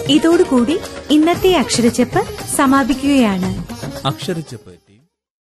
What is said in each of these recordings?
ഇതോടുകൂടി ഇന്നത്തെ അക്ഷരച്ചെപ്പ് സമാപിക്കുകയാണ് അക്ഷരച്ചപ്പ് ടീം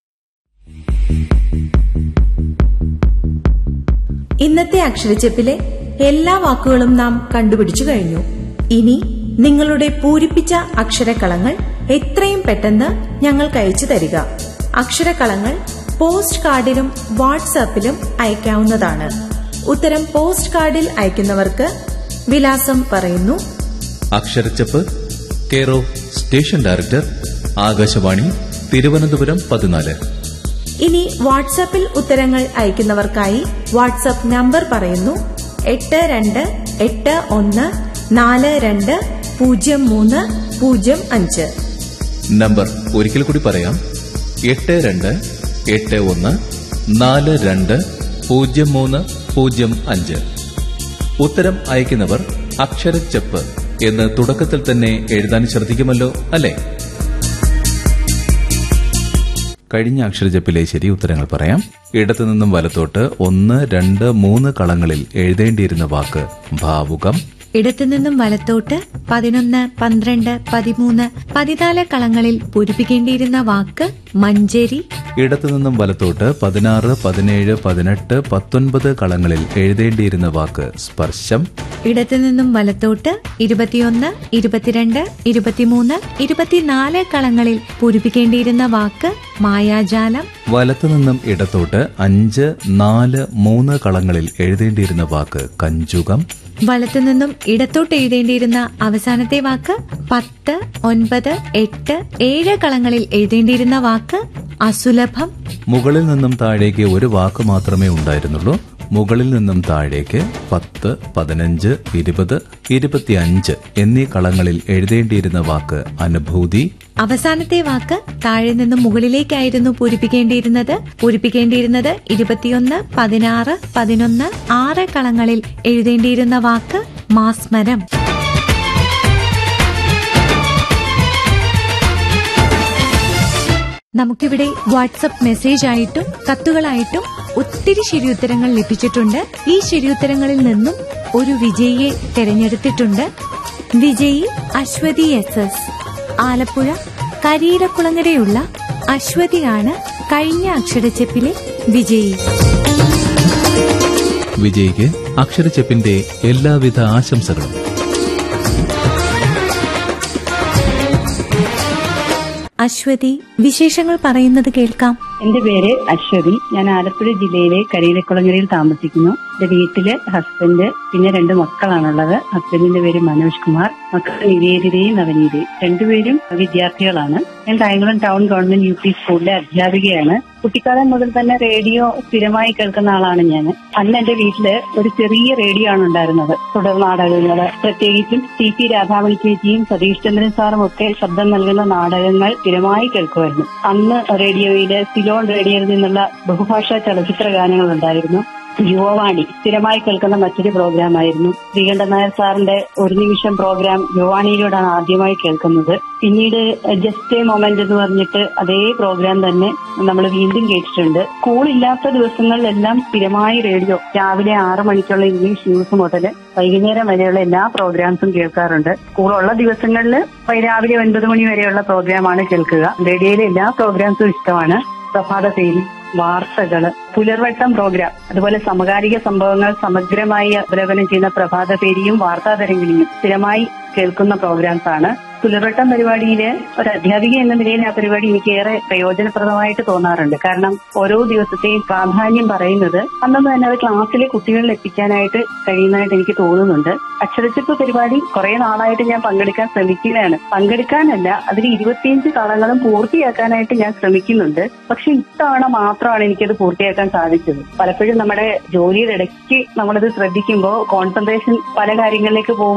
ഇന്നത്തെ അക്ഷരച്ചെപ്പിലെ എല്ലാ വാക്കുകളും നാം കണ്ടുപിടിച്ചു കഴിഞ്ഞു ഇനി നിങ്ങളുടെ പൂരിപ്പിച്ച അക്ഷരക്കളങ്ങൾ എത്രയും പെട്ടെന്ന് ഞങ്ങൾക്ക് അയച്ചു തരിക അക്ഷരക്കളങ്ങൾ പോസ്റ്റ് കാർഡിലും വാട്സാപ്പിലും അയക്കാവുന്നതാണ് ഉത്തരം പോസ്റ്റ് കാർഡിൽ അയക്കുന്നവർക്ക് വിലാസം പറയുന്നു Aksharacheppu care of station director Akashvani Thiruvananthapuram പതിനാല് ഇനി വാട്സാപ്പിൽ ഉത്തരങ്ങൾ അയക്കുന്നവർക്കായി വാട്സാപ്പ് നമ്പർ പറയുന്നു എട്ട് രണ്ട് എട്ട് ഒന്ന് നാല് രണ്ട് പൂജ്യം മൂന്ന് പൂജ്യം അഞ്ച് നമ്പർ ഒരിക്കൽ കൂടി പറയാം എട്ട് രണ്ട് എട്ട് ഒന്ന് നാല് രണ്ട് പൂജ്യം മൂന്ന് പൂജ്യം അഞ്ച് ഉത്തരം അയക്കുന്നവർ അക്ഷരച്ചപ്പ് എന്ന് തുടക്കത്തിൽ തന്നെ എഴുതാൻ ശ്രദ്ധിക്കുമല്ലോ അല്ലേ കഴിഞ്ഞ അക്ഷരജപ്പിലെ ശരി ഉത്തരങ്ങൾ പറയാം ഇടത്തുനിന്നും വലത്തോട്ട് ഒന്ന് രണ്ട് മൂന്ന് കളങ്ങളിൽ എഴുതേണ്ടിയിരുന്ന വാക്ക് ഭാവുകം ഇടത്തുനിന്നും വലത്തോട്ട് പതിനൊന്ന് പന്ത്രണ്ട് പതിമൂന്ന് പതിനാല് കളങ്ങളിൽ പൂരിപ്പിക്കേണ്ടിയിരുന്ന വാക്ക് മഞ്ചേരി ഇടത്തുനിന്നും വലത്തോട്ട് പതിനാറ് പതിനേഴ് പതിനെട്ട് പത്തൊൻപത് കളങ്ങളിൽ എഴുതേണ്ടിയിരുന്ന വാക്ക് സ്പർശം ഇടത്തുനിന്നും വലത്തോട്ട് ഇരുപത്തിയൊന്ന് ഇരുപത്തിരണ്ട് ഇരുപത്തിമൂന്ന് ഇരുപത്തിനാല് കളങ്ങളിൽ പൂരിപ്പിക്കേണ്ടിയിരുന്ന വാക്ക് മായാജാലം വലത്തുനിന്നും ഇടത്തോട്ട് അഞ്ച് നാല് മൂന്ന് കളങ്ങളിൽ എഴുതേണ്ടിയിരുന്ന വാക്ക് കഞ്ചുകം വലത്തുനിന്നും ഇടത്തോട്ട് എഴുതേണ്ടിയിരുന്ന അവസാനത്തെ വാക്ക് പത്ത് ഒൻപത് എട്ട് ഏഴ് കളങ്ങളിൽ എഴുതേണ്ടിയിരുന്ന വാക്ക് അസുലഭം മുകളിൽ നിന്നും താഴേക്ക് ഒരു വാക്ക് മാത്രമേ ഉണ്ടായിരുന്നുള്ളൂ മുകളിൽ നിന്നും താഴേക്ക് പത്ത് പതിനഞ്ച് ഇരുപത് ഇരുപത്തിയഞ്ച് എന്നീ കളങ്ങളിൽ എഴുതേണ്ടിയിരുന്ന വാക്ക് അനുഭൂതി അവസാനത്തെ വാക്ക് താഴെ നിന്നും മുകളിലേക്കായിരുന്നു പൂരിപ്പിക്കേണ്ടിയിരുന്നത് പൂരിപ്പിക്കേണ്ടിയിരുന്നത് ഇരുപത്തിയൊന്ന് പതിനാറ് പതിനൊന്ന് ആറ് കളങ്ങളിൽ എഴുതേണ്ടിയിരുന്ന വാക്ക് മാസ്മരം നമുക്കിവിടെ വാട്സപ്പ് മെസ്സേജ് ആയിട്ടും കത്തുകളായിട്ടും ഒത്തിരി ശരിയുത്തരങ്ങൾ ലഭിച്ചിട്ടുണ്ട് ഈ ശരിയുത്തരങ്ങളിൽ നിന്നും ഒരു വിജയിയെ തെരഞ്ഞെടുത്തിട്ടുണ്ട് വിജയി അശ്വതി എസ് എസ് ആലപ്പുഴ കരീരക്കുളങ്ങരയുള്ള അശ്വതിയാണ് കഴിഞ്ഞ അക്ഷരച്ചെപ്പിലെ വിജയി വിജയ്ക്ക് അക്ഷരച്ചെപ്പിന്റെ എല്ലാവിധ ആശംസകളും അശ്വതി വിശേഷങ്ങൾ പറയുന്നത് കേൾക്കാം എന്റെ പേര് അശ്വതി ഞാൻ ആലപ്പുഴ ജില്ലയിലെ കരിയിലക്കുളങ്ങരയിൽ താമസിക്കുന്നു എന്റെ വീട്ടില് ഹസ്ബൻഡ് പിന്നെ രണ്ട് മക്കളാണുള്ളത് ഹസ്ബൻഡിന്റെ പേര് മനോജ് കുമാർ മക്കൾ നിവേദിതയും നവനീതയും രണ്ടുപേരും വിദ്യാർത്ഥികളാണ് ഞാൻ Kayamkulam town government U P സ്കൂളിലെ അധ്യാപികയാണ് കുട്ടിക്കാലം മുതൽ തന്നെ റേഡിയോ സ്ഥിരമായി കേൾക്കുന്ന ആളാണ് ഞാൻ അന്ന് എന്റെ വീട്ടില് ഒരു ചെറിയ റേഡിയോ ആണ് ഉണ്ടായിരുന്നത് തുടർ നാടകങ്ങള് പ്രത്യേകിച്ചും ടി പി രാധാമണി ചേച്ചിയും സതീഷ് ചന്ദ്രൻ സാറും ഒക്കെ ശബ്ദം നൽകുന്ന നാടകങ്ങൾ സ്ഥിരമായി കേൾക്കുമായിരുന്നു അന്ന് റേഡിയോയില് സിലോൺ റേഡിയോയിൽ നിന്നുള്ള ബഹുഭാഷാ ചലച്ചിത്ര ഗാനങ്ങൾ ഉണ്ടായിരുന്നു യുവവാണി സ്ഥിരമായി കേൾക്കുന്ന മറ്റൊരു പ്രോഗ്രാം ആയിരുന്നു ശ്രീകണ്ഠൻ നായർ സാറിന്റെ ഒരു നിമിഷം പ്രോഗ്രാം യുവാണിയിലൂടെയാണ് ആദ്യമായി കേൾക്കുന്നത് പിന്നീട് ജസ്റ്റ് എ മൊമെന്റ് എന്ന് പറഞ്ഞിട്ട് അതേ പ്രോഗ്രാം തന്നെ നമ്മൾ വീണ്ടും കേട്ടിട്ടുണ്ട് സ്കൂളില്ലാത്ത ദിവസങ്ങളിലെല്ലാം സ്ഥിരമായി റേഡിയോ രാവിലെ ആറ് മണിക്കുള്ള ഇംഗ്ലീഷ് ന്യൂസ് മുതൽ വൈകുന്നേരം വരെയുള്ള എല്ലാ പ്രോഗ്രാംസും കേൾക്കാറുണ്ട് സ്കൂളുള്ള ദിവസങ്ങളിൽ രാവിലെ ഒൻപത് മണി വരെയുള്ള പ്രോഗ്രാമാണ് കേൾക്കുക റേഡിയോയിലെ എല്ലാ പ്രോഗ്രാംസും ഇഷ്ടമാണ് പ്രഭാത പേരി വാർത്തകള് പുലർവട്ടം പ്രോഗ്രാം അതുപോലെ സമകാലിക സംഭവങ്ങൾ സമഗ്രമായി അവലോകനം ചെയ്യുന്ന പ്രഭാത പേരിയും വാർത്താ തരംഗിണിയും സ്ഥിരമായി കേൾക്കുന്ന പ്രോഗ്രാംസ് ആണ് പുലർവട്ടം പരിപാടിയില് ഒരു അധ്യാപിക എന്ന നിലയിൽ ആ പരിപാടി എനിക്ക് ഏറെ പ്രയോജനപ്രദമായിട്ട് തോന്നാറുണ്ട് കാരണം ഓരോ ദിവസത്തെയും പ്രാധാന്യം പറയുന്നത് അന്നൊന്നും തന്നെ അത് ക്ലാസ്സിലെ കുട്ടികളിൽ എത്തിക്കാനായിട്ട് കഴിയുന്നതായിട്ട് എനിക്ക് തോന്നുന്നുണ്ട് അക്ഷരച്ചെപ്പ് പരിപാടി കുറെ നാളായിട്ട് ഞാൻ പങ്കെടുക്കാൻ ശ്രമിക്കുകയാണ് പങ്കെടുക്കാനല്ല അതിൽ ഇരുപത്തിയഞ്ച് കളങ്ങളും പൂർത്തിയാക്കാനായിട്ട് ഞാൻ ശ്രമിക്കുന്നുണ്ട് പക്ഷെ ഇത്തവണ മാത്രമാണ് എനിക്കത് പൂർത്തിയാക്കാൻ സാധിച്ചത് പലപ്പോഴും നമ്മുടെ ജോലിയുടെ ഇടയ്ക്ക് നമ്മളത് ശ്രദ്ധിക്കുമ്പോൾ കോൺസെൻട്രേഷൻ പല കാര്യങ്ങളിലേക്ക് പോകും